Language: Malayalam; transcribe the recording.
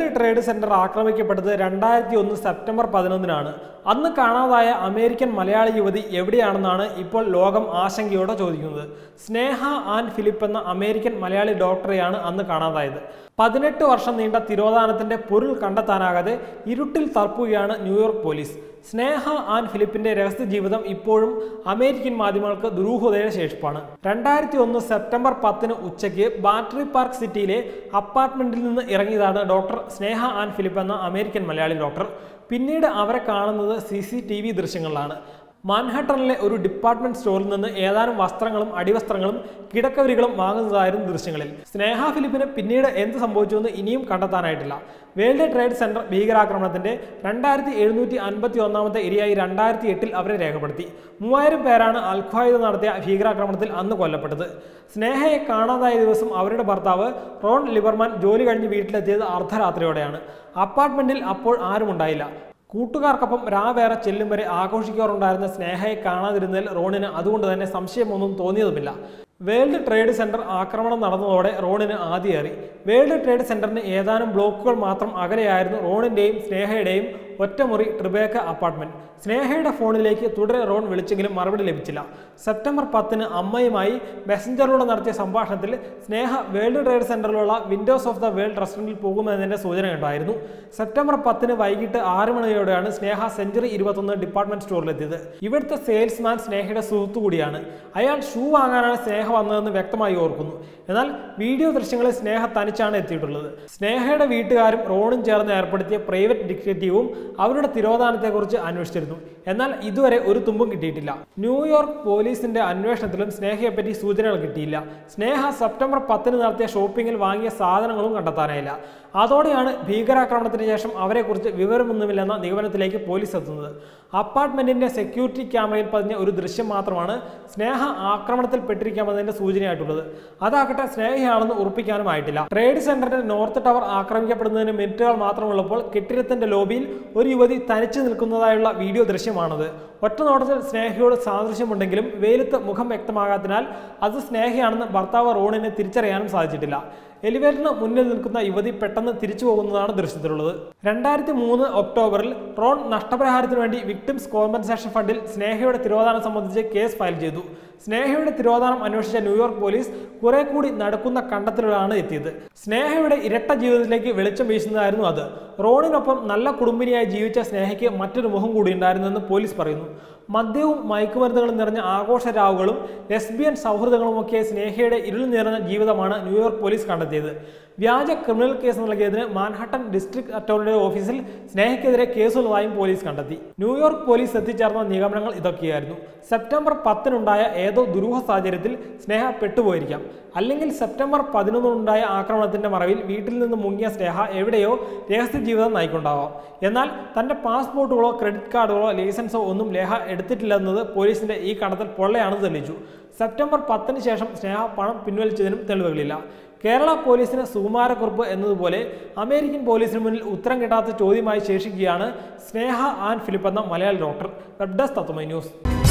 വേൾഡ് ട്രേഡ് സെന്റർ ആക്രമിക്കപ്പെട്ടത് രണ്ടായിരത്തി ഒന്ന് സെപ്റ്റംബർ പതിനൊന്നിനാണ് അന്ന് കാണാതായ അമേരിക്കൻ മലയാളി യുവതി എവിടെയാണെന്നാണ് ഇപ്പോൾ ലോകം ആശങ്കയോടെ ചോദിക്കുന്നത് സ്നേഹ ആൻഡ് ഫിലിപ്പ് എന്ന അമേരിക്കൻ മലയാളി ഡോക്ടറെയാണ് അന്ന് കാണാതായത് പതിനെട്ട് വർഷം നീണ്ട തിരോധാനത്തിന്റെ പൊരുൾ കണ്ടെത്താനാകാതെ ഇരുട്ടിൽ തർപ്പുകയാണ് ന്യൂയോർക്ക് പോലീസ് സ്നേഹ ആൻഡ് ഫിലിപ്പിന്റെ രഹസ്യ ജീവിതം ഇപ്പോഴും അമേരിക്കൻ മാധ്യമങ്ങൾക്ക് ദുരൂഹതയുടെ ശേഷിപ്പാണ് രണ്ടായിരത്തി ഒന്ന് സെപ്റ്റംബർ പത്തിന് ഉച്ചയ്ക്ക് ബാറ്ററി പാർക്ക് സിറ്റിയിലെ അപ്പാർട്ട്മെന്റിൽ നിന്ന് ഇറങ്ങിയതാണ് ഡോക്ടർ സ്നേഹ ആൻഡ് ഫിലിപ്പ് എന്ന അമേരിക്കൻ മലയാളി ഡോക്ടർ പിന്നീട് അവരെ കാണുന്നത് സി സി ടി വി ദൃശ്യങ്ങളിലാണ് മാൻഹട്ടണിലെ ഒരു ഡിപ്പാർട്ട്മെന്റ് സ്റ്റോറിൽ നിന്ന് ഏതാനും വസ്ത്രങ്ങളും അടിവസ്ത്രങ്ങളും കിടക്കവരികളും വാങ്ങുന്നതായിരുന്നു ദൃശ്യങ്ങളിൽ സ്നേഹ ഫിലിപ്പിന് പിന്നീട് എന്ത് സംഭവിച്ചുവെന്ന് ഇനിയും കണ്ടെത്താനായിട്ടില്ല വേൾഡ് ട്രേഡ് സെന്റർ ഭീകരാക്രമണത്തിന്റെ രണ്ടായിരത്തി എഴുന്നൂറ്റി അൻപത്തി ഒന്നാമത്തെ ഇരയായി രണ്ടായിരത്തി എട്ടിൽ അവരെ രേഖപ്പെടുത്തി മൂവായിരം പേരാണ് അൽഖ്വായിദ് നടത്തിയ ഭീകരാക്രമണത്തിൽ അന്ന് കൊല്ലപ്പെട്ടത് സ്നേഹയെ കാണാതായ ദിവസം അവരുടെ ഭർത്താവ് റോൺ ലിബർമാൻ ജോലി കഴിഞ്ഞ് വീട്ടിലെത്തിയത് അർദ്ധരാത്രിയോടെയാണ് അപ്പാർട്ട്മെന്റിൽ അപ്പോൾ ആരും ഉണ്ടായില്ല കൂട്ടുകാർക്കൊപ്പം രാവേറെ ചെല്ലും വരെ ആഘോഷിക്കാറുണ്ടായിരുന്ന സ്നേഹയെ കാണാതിരുന്നതിൽ റോണിന് അതുകൊണ്ട് തന്നെ സംശയമൊന്നും തോന്നിയതുമില്ല വേൾഡ് ട്രേഡ് സെന്റർ ആക്രമണം നടന്നതോടെ റോണിന് ആദ്യമേറി വേൾഡ് ട്രേഡ് സെന്ററിന് ഏതാനും ബ്ലോക്കുകൾ മാത്രം അകലെയായിരുന്നു റോണിന്റെയും സ്നേഹയുടെയും ഒറ്റമുറി ട്രിബേക്ക അപ്പാർട്ട്മെന്റ് സ്നേഹയുടെ ഫോണിലേക്ക് തുടരെ റോൺ വിളിച്ചെങ്കിലും മറുപടി ലഭിച്ചില്ല സെപ്റ്റംബർ പത്തിന് അമ്മയുമായി മെസ്സഞ്ചറിലൂടെ നടത്തിയ സംഭാഷണത്തിൽ സ്നേഹ വേൾഡ് ട്രേഡ് സെന്ററിലുള്ള വിൻഡോസ് ഓഫ് ദ വേൾഡ് റെസ്റ്റോറൻറ്റിൽ പോകുമെന്നതിന്റെ സൂചനയുണ്ടായിരുന്നു സെപ്റ്റംബർ പത്തിന് വൈകിട്ട് ആറ് മണിയോടെയാണ് സ്നേഹ സെഞ്ചുറി ഇരുപത്തൊന്ന് ഡിപ്പാർട്ട്മെന്റ് സ്റ്റോറിലെത്തിയത് ഇവിടുത്തെ സെയിൽസ്മാൻ സ്നേഹയുടെ സുഹൃത്തു കൂടിയാണ് അയാൾ ഷൂ വാങ്ങാനാണ് സ്നേഹ വന്നതെന്ന് വ്യക്തമായി ഓർക്കുന്നു എന്നാൽ വീഡിയോ ദൃശ്യങ്ങളിൽ സ്നേഹ തനിച്ചാണ് എത്തിയിട്ടുള്ളത് സ്നേഹയുടെ വീട്ടുകാരും റോണും ചേർന്ന് ഏർപ്പെടുത്തിയ പ്രൈവറ്റ് ഡിറ്റക്റ്റീവും അവരുടെ തിരോധാനത്തെക്കുറിച്ച് അന്വേഷിച്ചിരുന്നു എന്നാൽ ഇതുവരെ ഒരു തുമ്പും കിട്ടിയിട്ടില്ല ന്യൂയോർക്ക് പോലീസിന്റെ അന്വേഷണത്തിലും സ്നേഹയെപ്പറ്റി സൂചനകൾ കിട്ടിയില്ല സ്നേഹ സെപ്റ്റംബർ പത്തിന് നടത്തിയ ഷോപ്പിങ്ങിൽ വാങ്ങിയ സാധനങ്ങളും കണ്ടെത്താനായില്ല അതോടെയാണ് ഭീകരാക്രമണത്തിന് ശേഷം അവരെക്കുറിച്ച് വിവരമൊന്നുമില്ലെന്ന നിഗമനത്തിലേക്ക് പോലീസ് എത്തുന്നത് അപ്പാർട്ട്മെന്റിന്റെ സെക്യൂരിറ്റി ക്യാമറയിൽ പതിഞ്ഞ ഒരു ദൃശ്യം മാത്രമാണ് സ്നേഹ ആക്രമണത്തിൽ പെട്ടിരിക്കാമെന്നതിന്റെ സൂചനയായിട്ടുള്ളത് അതാകട്ടെ സ്നേഹയാണെന്ന് ഉറപ്പിക്കാനും ആയിട്ടില്ല ട്രേഡ് സെന്ററിന്റെ നോർത്ത് ടവർ ആക്രമിക്കപ്പെടുന്നതിന് മിനിറ്റുകൾ മാത്രമുള്ളപ്പോൾ കെട്ടിടത്തിന്റെ ലോബിയിൽ ഒരു യുവതി തനിച്ചു നിൽക്കുന്നതായുള്ള വീഡിയോ ദൃശ്യമാണത് ഒറ്റ നോട്ടത്തിൽ സ്നേഹയോട് സാദൃശ്യമുണ്ടെങ്കിലും വെയിലത്ത് മുഖം വ്യക്തമാകാത്തതിനാൽ അത് സ്നേഹയാണെന്ന് ഭർത്താവ് റോണിനെ തിരിച്ചറിയാനും സാധിച്ചിട്ടില്ല എലിവേറ്ററിന് മുന്നിൽ നിൽക്കുന്ന യുവതി പെട്ടെന്ന് തിരിച്ചു പോകുന്നതാണ് ദൃശ്യത്തിലുള്ളത് രണ്ടായിരത്തി മൂന്ന് ഒക്ടോബറിൽ റോൺ നഷ്ടപരിഹാരത്തിന് വേണ്ടി വിക്ടിംസ് കോമ്പൻസേഷൻ ഫണ്ടിൽ സ്നേഹയുടെ തിരോധാനം സംബന്ധിച്ച് കേസ് ഫയൽ ചെയ്തു സ്നേഹയുടെ തിരോധാനം അന്വേഷിച്ച ന്യൂയോർക്ക് പോലീസ് കുറെ കൂടി നടക്കുന്ന കണ്ടെത്തലുകളാണ് എത്തിയത് സ്നേഹയുടെ ഇരട്ട ജീവിതത്തിലേക്ക് വെളിച്ചം വീശുന്നതായിരുന്നു അത് റോണിനൊപ്പം നല്ല കുടുംബിനിയായി ജീവിച്ച സ്നേഹയ്ക്ക് മറ്റൊരു മുഖം കൂടി ഉണ്ടായിരുന്നെന്ന് പോലീസ് പറയുന്നു മദ്യവും മയക്കുമരുന്നുകളും നിറഞ്ഞ ആഘോഷ രാവുകളും ലെസ്ബിയൻ സൗഹൃദങ്ങളുമൊക്കെ സ്നേഹയുടെ ഇരുൾ നിറഞ്ഞ ജീവിതമാണ് ന്യൂയോർക്ക് പോലീസ് കണ്ടെത്തിയത് വ്യാജ ക്രിമിനൽ കേസ് നൽകിയതിന് മാൻഹട്ടൻ ഡിസ്ട്രിക്ട് അറ്റോർണിയുടെ ഓഫീസിൽ സ്നേഹയ്ക്കെതിരെ കേസുള്ളതായും പോലീസ് കണ്ടെത്തി ന്യൂയോർക്ക് പോലീസ് എത്തിച്ചേർന്ന നിഗമനങ്ങൾ ഇതൊക്കെയായിരുന്നു സെപ്റ്റംബർ പത്തിനുണ്ടായ ഏതോ ദുരൂഹ സാഹചര്യത്തിൽ സ്നേഹ പെട്ടുപോയിരിക്കാം അല്ലെങ്കിൽ സെപ്റ്റംബർ പതിനൊന്നിനുണ്ടായ ആക്രമണത്തിന്റെ മറവിൽ വീട്ടിൽ നിന്ന് മുങ്ങിയ സ്നേഹ എവിടെയോ രഹസ്യ ജീവിതം നയിക്കൊണ്ടാവാം എന്നാൽ തന്റെ പാസ്പോർട്ടുകളോ ക്രെഡിറ്റ് കാർഡുകളോ ലൈസൻസോ ഒന്നും ലേഹ എടുത്തിട്ടില്ലെന്നത് പോലീസിന്റെ ഈ കണ്ടെത്തൽ പൊള്ളയാണെന്ന് തെളിയിച്ചു സെപ്റ്റംബർ പത്തിന് ശേഷം സ്നേഹ പണം പിൻവലിച്ചതിനും തെളിവുകളില്ല കേരള പോലീസിന് സുകുമാരക്കുറിപ്പ് എന്നതുപോലെ അമേരിക്കൻ പോലീസിന് മുന്നിൽ ഉത്തരം കിട്ടാത്ത ചോദ്യമായി ശേഷിക്കുകയാണ് സ്നേഹ ആൻഡ് ഫിലിപ്പ് എന്ന Malayali doctor web desk Tatwamayi news